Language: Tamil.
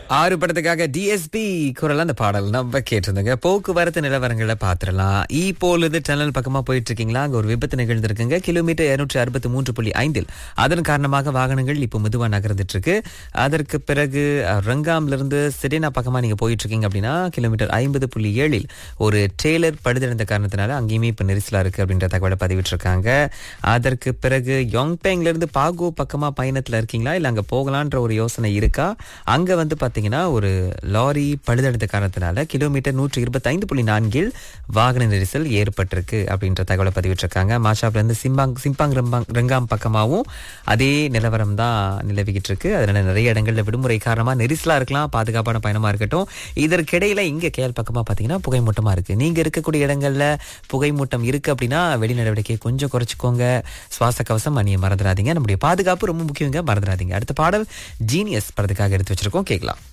ஆறு படத்துக்காக டிஎஸ்பி குரல் அந்த பாடல் நம்ம கேட்டிருந்தோங்க போக்குவரத்து நிலவரங்களை பாத்திரலாம் ஈ போலுது டனல் பக்கமா போயிட்டு இருக்கீங்களா அங்க ஒரு விபத்து நிகழ்ந்திருக்குங்க கிலோமீட்டர் இருநூற்றி அறுபத்தி மூன்று புள்ளி ஐந்தில் அதன் காரணமாக வாகனங்கள் இப்போ மெதுவா நகர்ந்துட்டு இருக்கு அதற்கு பிறகு அஹ், ரங்காம்ல இருந்து சிடேனா பக்கமா நீங்க போயிட்டு இருக்கீங்க அப்படின்னா கிலோமீட்டர் ஐம்பது புள்ளி ஏழில் ஒரு ட்ரெய்லர் பழுதடைந்த காரணத்தினால அங்கேயுமே இப்ப நெரிசலா இருக்கு அப்படின்ற தகவலை பதிவிட்டிருக்காங்க அதற்கு பிறகு யோங்பேங்ல இருந்து பாகோ பக்கமா பயணத்துல இருக்கீங்களா இல்ல அங்க போகலான்ற ஒரு யோசனை இருக்கா அங்க வந்து பாத்தீங்கன்னா ஒரு லாரி பழுதடைந்த காரணத்தினால கிலோமீட்டர் நூற்றி இருபத்தி ஐந்து புள்ளி நான்கில் வாகன நெரிசல் ஏற்பட்டிருக்கு அப்படின்ற தகவலை பதிவிட்டிருக்காங்க மாஷாப்ல இருந்து சிம்பாங் சிம்பாங் ரம்பாங் ரங்காம் பக்கமாவும் அதே நிலவரம் தான் நிலவிக்கிட்டு இருக்கு அதனால நிறைய இடங்கள்ல விடுமுறை காரணமா நெரிசலா இருக்கலாம் பாதுகாப்பான பயணமா இருக்கட்டும் இதற்கிடையில இங்க கேள் பக்கமா பாத்தீங்கன்னா புகைமூட்டமா இருக்கு நீங்க இருக்கக்கூடிய இடங்கள்ல புகைமூட்டம் இருக்கு அப்படின்னா வெளி நடவடிக்கையை கொஞ்சம் குறைச்சிக்கோங்க சுவாச கவசம் அணிய மறந்துடாதீங்க நம்முடைய பாதுகாப்பு ரொம்ப முக்கியங்க மறந்துடாதீங்க அடுத்த பாடல் ஜீனியஸ் படத்துக்காக எடுத்து வச்சிருக்கோம் கேட்கலாம்